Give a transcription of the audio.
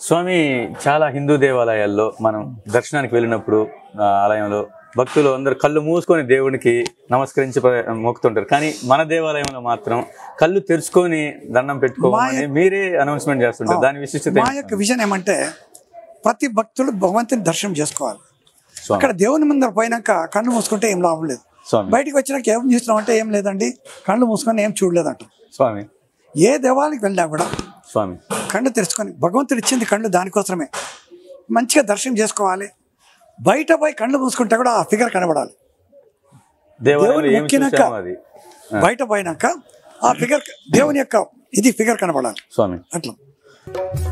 స్వామి చాలా హిందూ దేవాలయాల్లో మనం దర్శనానికి వెళ్ళినప్పుడు ఆ ఆలయంలో భక్తులు అందరు కళ్ళు మూసుకొని దేవునికి నమస్కరించి ప్ర- మొక్కుతుంటారు కానీ మన దేవాలయంలో మాత్రం కళ్ళు తెరుచుకొని దండం పెట్టుకోమని మీరే అనౌన్స్మెంట్ చేస్తుంటారు దాని విశిష్టత మా ఏంటి? యొక్క విజన్ ఏమంటే ప్రతి భక్తుడు భగవంతుని దర్శనం చేసుకోవాలి స్వామి అక్కడ దేవుని ముందర పోయినాక కళ్ళు మూసుకుంటే ఏం లాభం లేదు స్వామి బయటికి వచ్చినాక ఏం చూసినాం అంటే ఏం లేదండి కళ్ళు మూసుకొని ఏం చూడలేదంట స్వామి ఏ దేవాలయానికి వెళ్ళినా కూడా స్వామి కళ్ళు తెరుచుకొని భగవంతుడు ఇచ్చింది కళ్ళు దానికోసమే మంచిగా దర్శనం చేసుకోవాలి బయట పోయి కళ్ళు మూసుకుంటే కూడా ఆ ఫిగర్ కనబడాలి దేవాలయంలో దేవుని ఏమి మొక్కినాక చూసామో అది బయట పోయినాక ఆ ఫిగర్ దేవుని యొక్క ఇది ఫిగర్ కనబడాలి స్వామి అట్లా